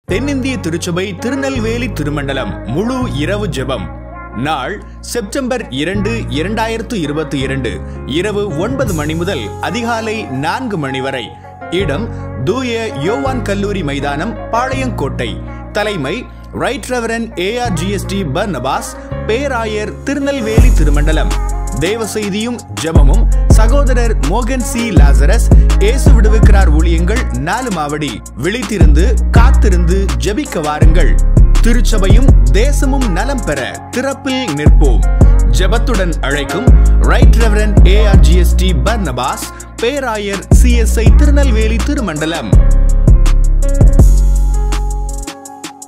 தென்னிந்திய திருச்சபை திருநெல்வேலி திருமண்டலம் முழு இரவு ஜெபம் நாள் செப்டம்பர் இரண்டு இரண்டாயிரத்து இருபத்தி இரண்டு இரவு ஒன்பது மணி முதல் அதிகாலை நான்கு மணி வரை இடம் தூய யோவான் கல்லூரி மைதானம் பாளையங்கோட்டை தலைமை ரைட் ரெவரன் ஏஆர்ஜிஎஸ்டி பர்னபாஸ் பேராயர் திருநெல்வேலி திருமண்டலம் தேவ செய்தியும் ஜெபமும் சகோதரர் மோகன் சி லாசரஸ் இயேசு விடுவிக்கிறார் ஊழியங்கள் நாலு மாவடி விழித்திருந்து காத்திருந்து ஜெபிக்க வாருங்கள் திருச்சபையும் தேசமும் நலம் பெற திறப்பில் நிற்போம் ஜெபத்துடன் அழைக்கும் ரைட் ரெவரன் ஏஆர்ஜிஎஸ்டி பர்னபாஸ் பேராயர் சிஎஸ்ஐ திருநெல்வேலி திருமண்டலம்